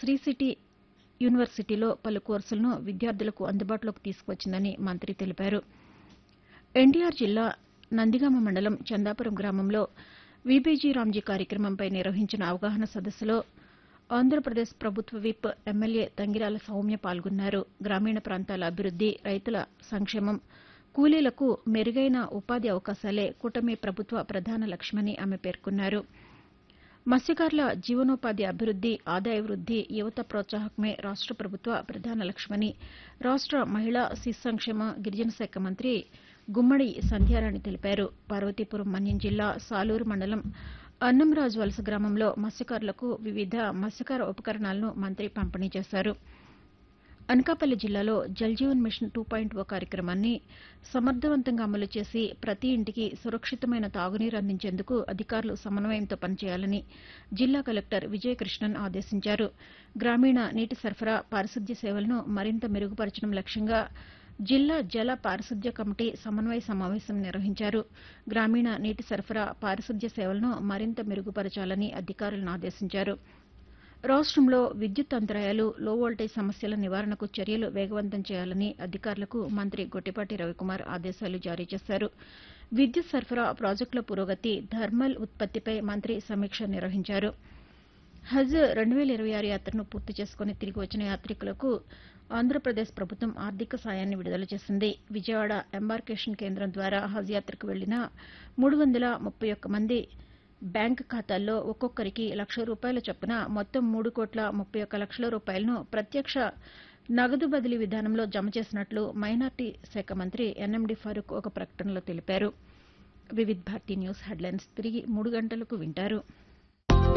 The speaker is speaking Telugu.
శ్రీ సిటీ యూనివర్సిటీలో పలు కోర్సులను విద్యార్థులకు అందుబాటులోకి తీసుకువచ్చిందని మంత్రి తెలిపారు ఎన్టీఆర్ జిల్లా నందిగామ మండలం చందాపురం గ్రామంలో వీబీజీ రామ్జీ కార్యక్రమంపై నిర్వహించిన అవగాహన సదస్సులో ఆంధ్రప్రదేశ్ ప్రభుత్వ విప్ ఎమ్మెల్యే తంగిరాల సౌమ్య పాల్గొన్నారు గ్రామీణ ప్రాంతాల అభివృద్ది రైతుల సంక్షేమం కూలీలకు మెరుగైన ఉపాధి అవకాశాలే కూటమి ప్రభుత్వ ప్రధాన లక్ష్యమని ఆమె పేర్కొన్నారు మత్స్యకారుల జీవనోపాధి అభివృద్ది ఆదాయ వృద్ది యువత ప్రోత్సాహకమే రాష్ట ప్రభుత్వ ప్రధాన లక్ష్యమని రాష్ట మహిళా శిశు సంక్షేమ గిరిజన శాఖ మంత్రి గుమ్మడి సంధ్యారాణి తెలిపారు పార్వతీపురం మన్యం జిల్లా సాలూరు మండలం అన్నంరాజు వలస గ్రామంలో మత్స్యకారులకు వివిధ మత్స్యకార ఉపకరణాలను మంత్రి పంపిణీ చేశారు అనకాపల్లి జిల్లాలో Jaljeevan mission two point O కార్యక్రమాన్ని సమర్థవంతంగా అమలు చేసి ప్రతి ఇంటికి సురక్షితమైన తాగునీరు అందించేందుకు అధికారులు సమన్వయంతో పనిచేయాలని జిల్లా కలెక్టర్ విజయకృష్ణన్ ఆదేశించారు గ్రామీణ నీటి సరఫరా పారిశుద్ధ్య సేవలను మరింత మెరుగుపరచడం లక్ష్యంగా జిల్లా జల పారిశుద్ధ్య కమిటీ సమన్వయ సమావేశం నిర్వహించారు గ్రామీణ నీటి సరఫరా పారిశుద్ధ్య సేవలను మరింత మెరుగుపరచాలని అధికారులను ఆదేశించారు రాష్టంలో విద్యుత్ అంతరాయాలు లో వోల్టేజ్ సమస్యల నివారణకు చర్యలు వేగవంతం చేయాలని అధికారులకు మంత్రి గొట్టిపాటి రవికుమార్ ఆదేశాలు జారీ చేశారు విద్యుత్ సరఫరా ప్రాజెక్టుల పురోగతి థర్మల్ ఉత్పత్తిపై మంత్రి సమీక్ష నిర్వహించారు హజ్ రెండు వేల ఇరవై ఆరు యాత్రను పూర్తి చేసుకుని తిరిగి వచ్చిన యాత్రికులకు ఆంధ్రప్రదేశ్ ప్రభుత్వం ఆర్థిక సాయాన్ని విడుదల చేసింది విజయవాడ ఎంబార్కేషన్ కేంద్రం ద్వారా హజ్ యాత్రకు వెళ్లిన మూడు వందల ముప్పై ఒక్క మంది బ్యాంకు ఖాతాల్లో ఒక్కొక్కరికి లక్ష రూపాయల చొప్పున మొత్తం మూడు కోట్ల ముప్పై ఒక్క లక్షల రూపాయలను ప్రత్యక్ష నగదు బదిలీ విధానంలో జమ చేసినట్లు మైనార్టీ శాఖ మంత్రి ఎన్ఎండి ఫారూక్ ఒక ప్రకటనలో తెలిపారు వివిధ్ భారతి న్యూస్ హెడ్లైన్స్ తిరిగి మూడు గంటలకు వింటారు